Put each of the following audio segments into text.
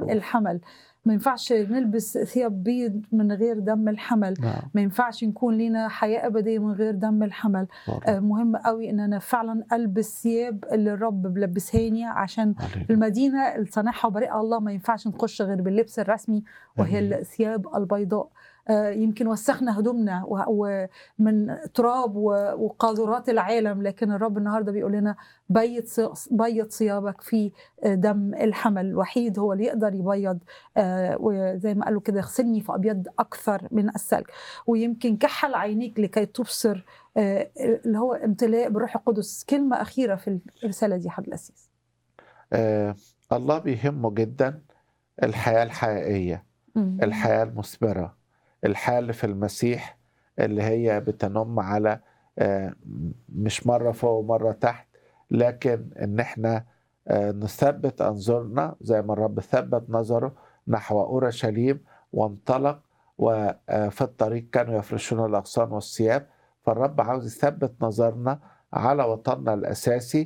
الألوف. الحمل ما ينفعش نلبس ثياب بيض من غير دم الحمل نعم ما ينفعش نكون لنا حياة أبدية من غير دم الحمل آه، مهم قوي إن أنا فعلا ألبس ثياب اللي الرب بلبسهاني عشان هللويا. المدينة اللي صانعها وبريئة الله ما ينفعش نخش غير باللبس الرسمي وهي آمين. الثياب البيضاء آه، يمكن وسخنا هدومنا و- ومن تراب و- وقاذورات العالم لكن الرب النهارده بيقول لنا بيض ص- بيض ثيابك في آه، دم الحمل الوحيد هو اللي يقدر يبيض آه، وزي ما قالوا كده يغسلني فابيض اكثر من الثلج ويمكن كحل عينيك لكي تبصر آه، اللي هو امتلاء بالروح القدس كلمه اخيره في الرساله دي حضرتك الاسيس آه الله بيهمه جدا الحياة الحقيقية مم. الحياة المثمرة الحياة اللي في المسيح اللي هي بتنم على آه، مش مرة فوق ومرة تحت لكن ان احنا آه، نثبت انظرنا زي ما الرب ثبت نظره نحو اورشليم وانطلق وفي الطريق كانوا يفرشون الاغصان والثياب فالرب عاوز يثبت نظرنا على وطننا الاساسي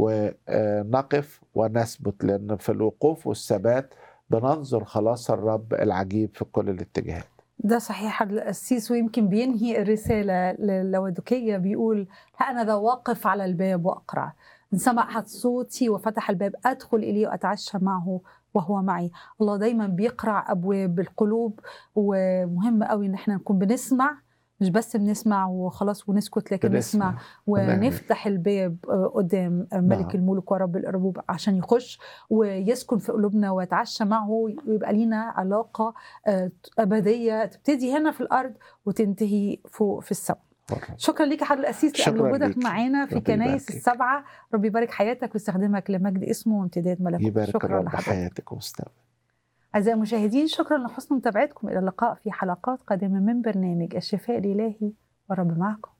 ونقف ونثبت لان في الوقوف والثبات بننظر خلاص الرب العجيب في كل الاتجاهات ده صحيح حضرتك القسيس ويمكن بينهي الرسالة للودكية بيقول ها أنا ذا واقف على الباب وأقرع إن سمع أحد صوتي وفتح الباب أدخل إليه وأتعشى معه وهو معي الله دايما بيقرع أبواب القلوب ومهم قوي إن احنا نكون بنسمع مش بس بنسمع وخلاص ونسكت لكن بنسمع نسمع ونفتح الباب آه، قدام ملك نعم. الملوك ورب الأربوب عشان يخش ويسكن في قلوبنا ويتعشى معه ويبقى لينا علاقة آه، أبدية تبتدي هنا في الأرض وتنتهي فوق في السماء شكرا ليك يا حضرة الأسيس لأجل شكراً وجودك ليك. معانا في ربي كنايس يباركك. السبعة ربي يبارك حياتك ويستخدمك لمجد اسمه وامتداد ملكوته يبارك شكرا الرب لحضرتك حياتك ومستقبلك أعزائي المشاهدين شكرا لحسن متابعتكم إلى اللقاء في حلقات قادمة من برنامج الشفاء الإلهي والرب معكم